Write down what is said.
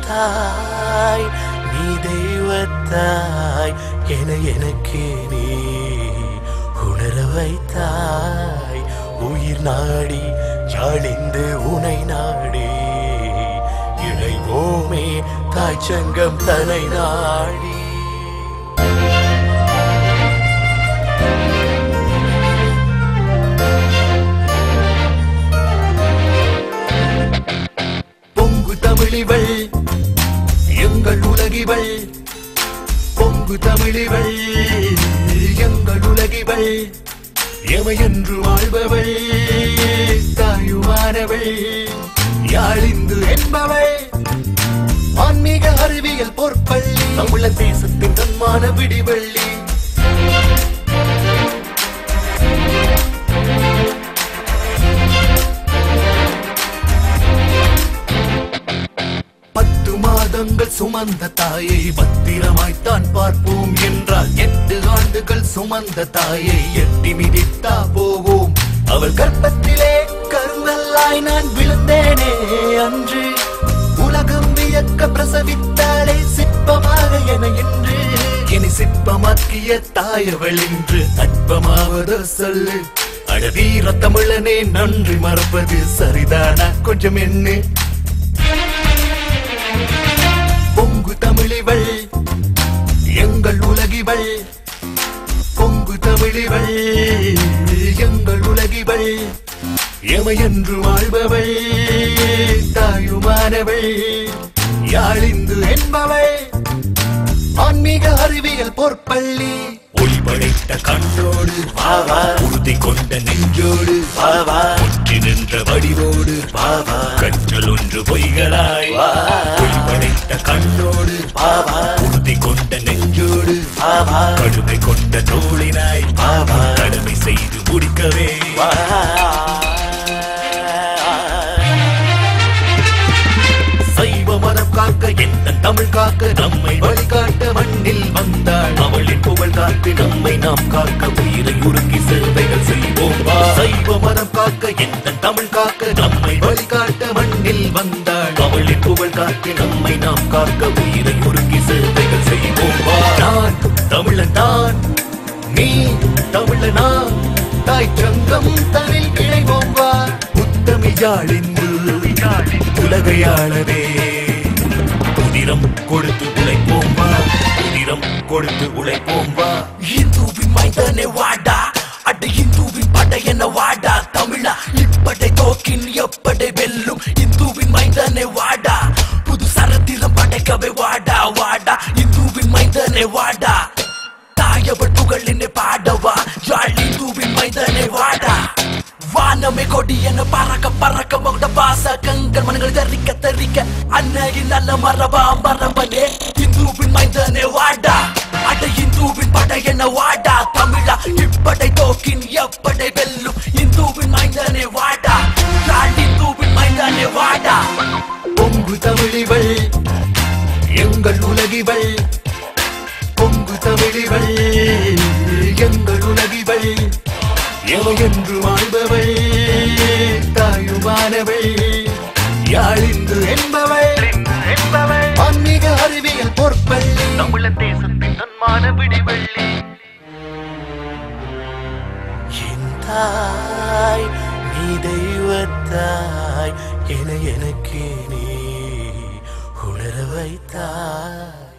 தாய் நீ தெய்வத்தாய் என எனக்கே நீ உணர வைத்தாய் உயிர் நாடி ஜாழிந்து உனை நாடி இணைவோமே தாய் சங்கம் தனை நாடி பொங்கு தமிழிவள் எங்கள் உலகிவள் பொங்கு தமிழிவள் எங்கள் உலகிவள் எமையென்று வாழ்பவள் தாயுமானவள் யாழிந்து என்பவள் ஆன்மீக அறிவியல் பொற்பள்ளி தமிழ தேசத்தின் தன்மான விடிவள்ளி பத்து மாதங்கள் சுமந்த தாயை பத்திரமாய்த்தான் பார்ப்போம் என்றால் எட்டு ஆண்டுகள் சுமந்த தாயை எட்டி மிதித்தா போவோம் அவள் கர்ப்பத்திலே கருங்கல்லாய் நான் விழுந்தேனே அன்று உலகம் வியக்க பிரசவித்தாளே சிற்பமாக என இன்று இனி சிற்பமாக்கிய தாயவள் இன்று அற்பமாவதோ சொல்லு அட வீர தமிழனே நன்றி மறப்பது சரிதானா கொஞ்சம் என்ன பொங்கு தமிழிவள் எங்கள் உலகிவள் பொங்கு தமிழிவள் எங்கள் உலகிவள் எமையென்று வாழ்பவள் தாயுமானவள் யாழிந்து என்பவள் ஆன்மீக அறிவியல் பொற்பள்ளி ஒளி படைத்த கண்ணோடு பாவா உறுதி கொண்ட நெஞ்சோடு பாவா ஒற்றி நின்ற வடிவோடு பாவா கற்றல் ஒன்று பொய்களாய் வா. ஒளி படைத்த கண்ணோடு பாவா உறுதி கொண்ட நெஞ்சோடு பாவா கடுமை கொண்ட தோழினாய் பாவா கடமை செய்து முடிக்கவே வா சைவ மனம் காக்க எந்த தமிழ் காக்க நம்மை வழிகாட்ட மண்ணில் வந்தாள் அவளின் புகழ் காத்து நம்மை நாம் காக்க உயிரை உருக்கி சேவைகள் செய்வோம் வா. சைவ மனம் காக்க எந்த தமிழ் காக்க நம்மை வழிகாட்ட மண்ணில் வந்தாள் அவளின் புகழ் காத்து நம்மை நாம் காக்க உயிரை உருக்கி சேவைகள் செய்வோம் வா. நான் தமிழன் நான் நீ தமிழனா தாய் சங்கம் தனில் இணைவோம் வா உத்தமி ஜாழிந்து உலகையாளவே உதிரம் கொடுத்து உழைப்போம் வா உதிரம் கொடுத்து உழைப்போம் வா இந்துவின் மைந்தனே வாடா அட இந்துவின் படையென வாடா தமிழா இப்படை தோக்கின் எப்படை வெல்லும் இந்துவின் மைந்தனே வாடா புது சரத்திரம் படைக்கவே வாடா வாடா இந்துவின் மைந்தனே வாடா தாயவள் புகழினை பாடவா யாழ் இந்துவின் மைந்தனே வாடா வானமே கொடி என பறக்க பறக்க மொண்ட பாச கண்கள் மனங்கள் தெரிக்க தெரிக்க அன்னையின் நல்ல மரபா மரபனே இந்துவின் மைந்தனே வாடா அட இந்துவின் படை என வாடா தமிழா இப்படை தோக்கின் எப்படை வெல்லும் இந்துவின் மைந்தனே வாடா யாழ் இந்துவின் மைந்தனே வாடா பொங்கு தமிழிவள் எங்கள் உலகிவள் பொங்கு தமிழிவள் எங்கள் உலகிவள் எவையென்று வாழ்பவள் தாயுமானவள் யாழிந்து என்பவள் ஆன்மீக அறிவியல் பொற்பள்ளி தமிழ தேசத்தின் தன்மான விடிவள்ளி என் தாய் நீ தெய்வத்தாய் என எனக்கே நீ உணர வைத்தாய்